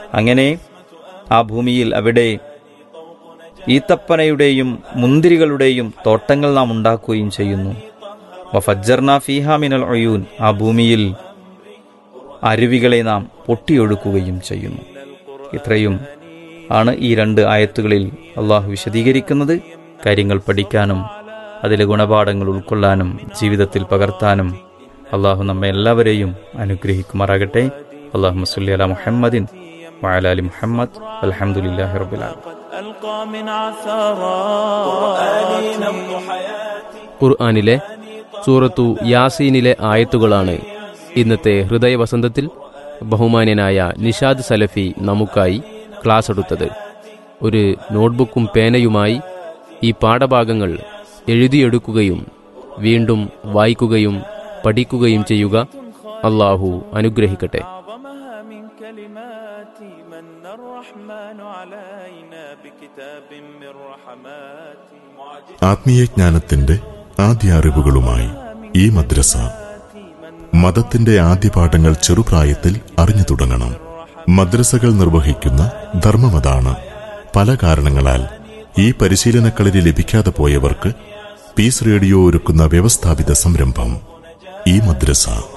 അങ്ങനെ ആ ഭൂമിയിൽ അവിടെ ഈത്തപ്പനയുടെയും മുന്തിരികളുടെയും തോട്ടങ്ങൾ നാം ഉണ്ടാക്കുകയും ചെയ്യുന്നു വഫജ്ജർന ഫീഹാമിനൽ ഒയൂൻ ആ ഭൂമിയിൽ അരുവികളെ നാം പൊട്ടിയൊഴുക്കുകയും ചെയ്യുന്നു ഇത്രയും ആണ് ഈ രണ്ട് ആയത്തുകളിൽ അള്ളാഹു വിശദീകരിക്കുന്നത് കാര്യങ്ങൾ പഠിക്കാനും അതിലെ ഗുണപാഠങ്ങൾ ഉൾക്കൊള്ളാനും ജീവിതത്തിൽ പകർത്താനും അള്ളാഹു നമ്മെ എല്ലാവരെയും അനുഗ്രഹിക്കുമാറാകട്ടെ അള്ളാഹു മസുല്ലി അല മുഹമ്മദിൻ വഅലാലി മുഹമ്മദ് അലഹമുല്ലാഹി റബുലാലും ألقى من عثرات قرآني نبض حياتي ഖുർആാനിലെ സൂറത്തു യാസീനിലെ ആയത്തുകളാണ് ഇന്നത്തെ ഹൃദയവസന്തത്തിൽ ബഹുമാന്യനായ നിഷാദ് സലഫി നമുക്കായി ക്ലാസ് എടുത്തത് ഒരു നോട്ട്ബുക്കും പേനയുമായി ഈ പാഠഭാഗങ്ങൾ എഴുതിയെടുക്കുകയും വീണ്ടും വായിക്കുകയും പഠിക്കുകയും ചെയ്യുക അള്ളാഹു അനുഗ്രഹിക്കട്ടെ أعظمها من كلمات من الرحمن علينا بكتاب من رحماته ആത്മീയജ്ഞാനത്തിന്റെ ആദ്യ അറിവുകളുമായി ഈ മദ്രസ മതത്തിന്റെ ആദ്യ പാഠങ്ങൾ ചെറുപ്രായത്തിൽ അറിഞ്ഞു തുടങ്ങണം മദ്രസകൾ നിർവഹിക്കുന്ന ധർമ്മമതാണ് പല കാരണങ്ങളാൽ ഈ പരിശീലനക്കളരി ലഭിക്കാതെ പോയവർക്ക് പീസ് റേഡിയോ ഒരുക്കുന്ന വ്യവസ്ഥാപിത സംരംഭം ഈ മദ്രസ